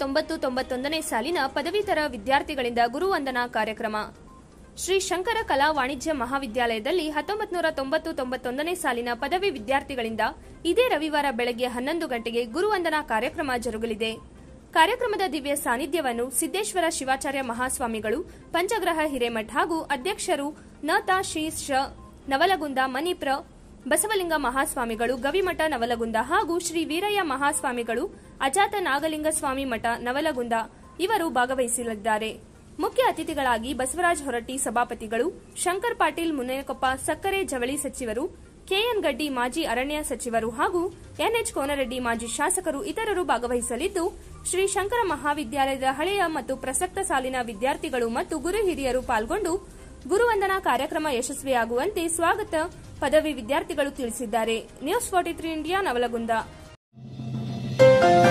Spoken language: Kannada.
ತೊಂಬತ್ತು ತೊಂಬತ್ತೊಂದನೇ ಸಾಲಿನ ಪದವೀಧರ ವಿದ್ಯಾರ್ಥಿಗಳಿಂದ ಗುರುವಂದನಾ ಕಾರ್ಯಕ್ರಮ ಶ್ರೀ ಶಂಕರ ಕಲಾ ವಾಣಿಜ್ಯ ಮಹಾವಿದ್ಯಾಲಯದಲ್ಲಿ ಹತ್ತೊಂಬತ್ತು ನೂರ ತೊಂಬತ್ತು ತೊಂಬತ್ತೊಂದನೇ ಸಾಲಿನ ಪದವಿ ವಿದ್ಯಾರ್ಥಿಗಳಿಂದ ಇದೇ ರವಿವಾರ ಬೆಳಗ್ಗೆ ಹನ್ನೊಂದು ಗಂಟೆಗೆ ಗುರುವಂದನಾ ಕಾರ್ಯಕ್ರಮ ಜರುಗಲಿದೆ ಕಾರ್ಯಕ್ರಮದ ದಿವ್ಯ ಸಾನ್ನಿಧ್ಯವನ್ನು ಸಿದ್ದೇಶ್ವರ ಶಿವಾಚಾರ್ಯ ಮಹಾಸ್ವಾಮಿಗಳು ಪಂಚಗ್ರಹ ಹಿರೇಮಠ್ ಹಾಗೂ ಅಧ್ಯಕ್ಷರು ನತಾ ಶ್ರೀ ಶ ನವಲಗುಂದ ಮಣಿಪ್ರ ಬಸವಲಿಂಗ ಮಹಾಸ್ವಾಮಿಗಳು ಗವಿಮಠ ನವಲಗುಂದ ಹಾಗೂ ಶ್ರೀ ವೀರಯ್ಯ ಮಹಾಸ್ವಾಮಿಗಳು ಅಜಾತ ನಾಗಲಿಂಗ ಸ್ವಾಮಿ ಮಠ ನವಲಗುಂದ ಇವರು ಭಾಗವಹಿಸಲಿದ್ದಾರೆ ಮುಖ್ಯ ಅತಿಥಿಗಳಾಗಿ ಬಸವರಾಜ ಹೊರಟ್ಟಿ ಸಭಾಪತಿಗಳು ಶಂಕರ್ ಪಾಟೀಲ್ ಮುನೇಕೊಪ್ಪ ಸಕ್ಕರೆ ಜವಳಿ ಸಚಿವರು ಕೆಎನ್ ಗಡ್ಡಿ ಮಾಜಿ ಅರಣ್ಯ ಸಚಿವರು ಹಾಗೂ ಎನ್ಎಚ್ ಕೋನರೆಡ್ಡಿ ಮಾಜಿ ಶಾಸಕರು ಇತರರು ಭಾಗವಹಿಸಲಿದ್ದು ಶ್ರೀ ಶಂಕರ ಮಹಾವಿದ್ಯಾಲಯದ ಹಳೆಯ ಮತ್ತು ಪ್ರಸಕ್ತ ಸಾಲಿನ ವಿದ್ಯಾರ್ಥಿಗಳು ಮತ್ತು ಗುರು ಹಿರಿಯರು ಪಾಲ್ಗೊಂಡು ಗುರುವಂದನಾ ಕಾರ್ಯಕ್ರಮ ಯಶಸ್ವಿಯಾಗುವಂತೆ ಸ್ವಾಗತ ಪದವಿ ವಿದ್ಯಾರ್ಥಿಗಳು ತಿಳಿಸಿದ್ದಾರೆ news forty three India Navalgund